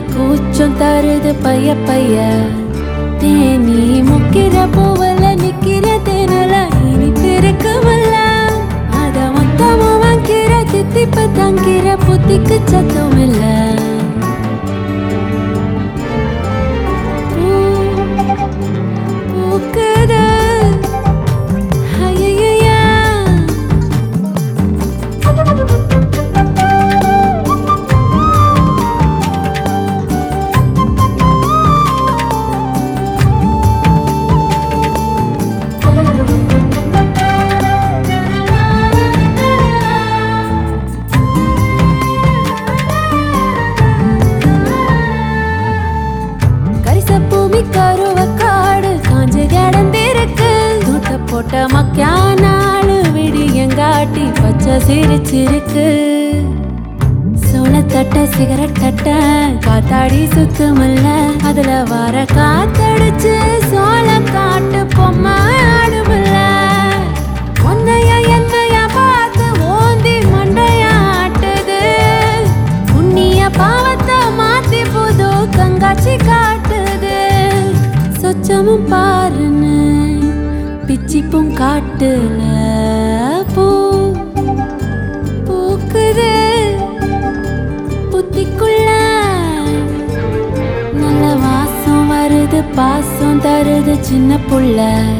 கூச்சம் தருது பைய பைய தேனி முக்கிற பூவல நிக்கிற தேனல இனிப்பு இருக்குமல்ல அத மொத்தமா வாங்கிற தித்திப்ப தங்கிற புத்திக்கு சத்தம் இல்ல பூ பூக்குது ஐயையையா. கரிசப்பூமி கருவ காடு காஞ்சு கிடந்திருக்கு தூத்த போட்ட மக்கானாலு விடியங்காட்டி பச்சை சிரிச்சிருக்கு சோளத்தட்ட சிகரெட் தட்ட காத்தாடி சுத்துமல்ல அதுல வர காத்தடிச்சு சோள காட்டு பொம்மை ஆடுமல்ல உன்னைய என்னைய பார்த்து ஓந்தி மண்டைய ஆட்டுது புண்ணிய பாவத்தை மாத்தி புது கங்காட்சி காட்டுது சொச்சமும் பாருன்னு பிச்சிப்பும் காட்டுல பூ பூக்குது புத்திக்குள்ள நல்ல வாசம் வருது பாசம் தருது சின்ன புள்ள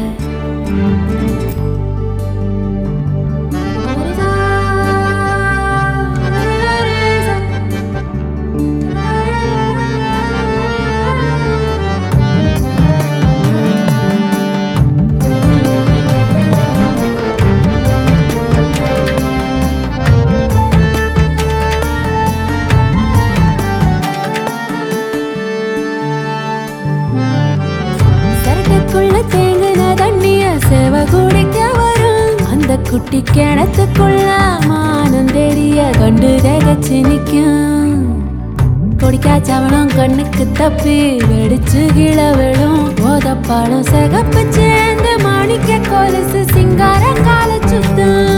சரட்டுக்குள்ள தேங்கின தண்ணிய சேவ குடிக்க வரும் அந்த குட்டி கிணத்துக்குள்ள மானம் தெரிய கண்டு தகச்சு நிக்கும் கொடிக்கா சவளம் கண்ணுக்கு தப்பி வெடிச்சு கீழ விழும் போதப்பாடம் சிகப்பு சேர்ந்து மாணிக்க கொலுசு சிங்கார கால சுத்தம்